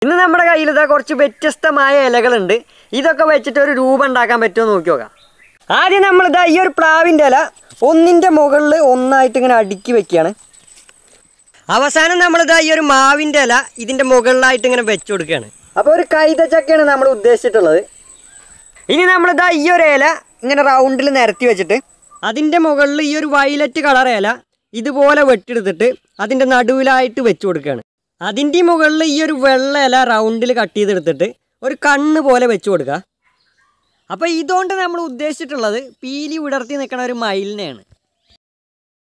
ഇന്ന് നമ്മുടെ കയ്യിൽ ഇതാ കുറച്ച് വ്യത്യസ്തമായ ഇലകളുണ്ട് ഇതൊക്കെ വെച്ചിട്ട് ഒരു രൂപം ഉണ്ടാക്കാൻ പറ്റുമോ നോക്കി നോക്കാം ആദ്യം നമ്മളിതാ ഈ ഒരു പ്ലാവിൻ്റെ ഇല ഒന്നിൻ്റെ മുകളിൽ ഒന്നായിട്ട് ഇങ്ങനെ അടുക്കി വെക്കുകയാണ് അവസാനം നമ്മളിതാ ഈ ഒരു മാവിൻ്റെ ഇല ഇതിൻ്റെ മുകളിലായിട്ട് ഇങ്ങനെ വെച്ച് കൊടുക്കുകയാണ് അപ്പോൾ ഒരു കൈതച്ചക്കയാണ് നമ്മൾ ഉദ്ദേശിച്ചിട്ടുള്ളത് ഇനി നമ്മളിതാ ഈ ഒരു ഇല ഇങ്ങനെ റൗണ്ടിൽ നിരത്തി വെച്ചിട്ട് അതിൻ്റെ മുകളിൽ ഈ ഒരു വയലറ്റ് കളർ ഇല ഇതുപോലെ വെട്ടിയെടുത്തിട്ട് അതിൻ്റെ നടുവിലായിട്ട് വെച്ച് കൊടുക്കുകയാണ് അതിൻ്റെ മുകളിൽ ഈ ഒരു വെള്ള ഇല റൗണ്ടിൽ കട്ട് ചെയ്തെടുത്തിട്ട് ഒരു കണ്ണ് പോലെ വെച്ച് കൊടുക്കുക അപ്പോൾ ഇതുകൊണ്ട് നമ്മൾ ഉദ്ദേശിച്ചിട്ടുള്ളത് പീലി വിടർത്തി നിൽക്കണ ഒരു മയിലിനെയാണ്